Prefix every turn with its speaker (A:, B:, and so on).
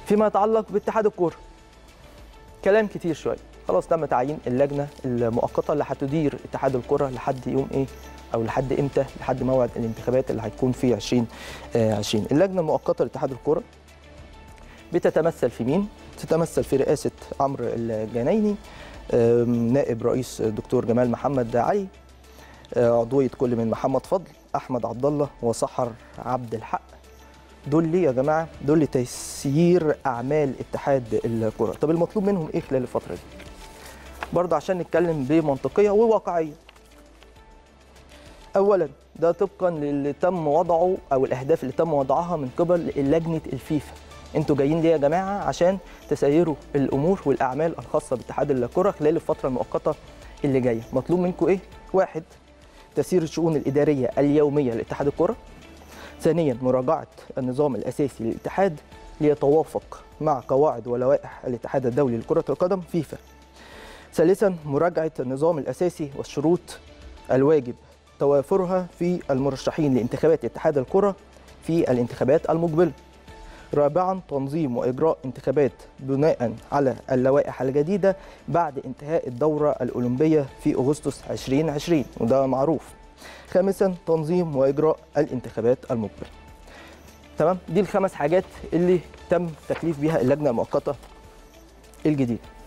A: فيما يتعلق باتحاد الكوره كلام كتير شويه خلاص تم تعيين اللجنه المؤقته اللي هتدير اتحاد الكره لحد يوم ايه او لحد امتى لحد موعد الانتخابات اللي هتكون في 2020 اللجنه المؤقته لاتحاد الكره بتتمثل في مين تتمثل في رئاسه عمرو الجنايني آم، نائب رئيس دكتور جمال محمد علي آه، عضويه كل من محمد فضل احمد عبد الله وسحر عبد الحق دول ليه يا جماعه دول لتيسير اعمال اتحاد الكره طب المطلوب منهم ايه خلال الفتره دي برضه عشان نتكلم بمنطقيه وواقعيه اولا ده طبقا للي تم وضعه او الاهداف اللي تم وضعها من قبل لجنه الفيفا انتوا جايين ليه يا جماعه عشان تسيروا الامور والاعمال الخاصه باتحاد الكره خلال الفتره المؤقته اللي جايه مطلوب منكم ايه واحد تسيير الشؤون الاداريه اليوميه لاتحاد الكره ثانيا مراجعه النظام الاساسي للاتحاد ليتوافق مع قواعد ولوائح الاتحاد الدولي لكره القدم فيفا ثالثا مراجعه النظام الاساسي والشروط الواجب توافرها في المرشحين لانتخابات اتحاد الكره في الانتخابات المقبله رابعا تنظيم واجراء انتخابات بناء على اللوائح الجديده بعد انتهاء الدوره الاولمبيه في اغسطس 2020 وده معروف خامسا تنظيم واجراء الانتخابات المقبله تمام دي الخمس حاجات اللي تم تكليف بيها اللجنه المؤقته الجديده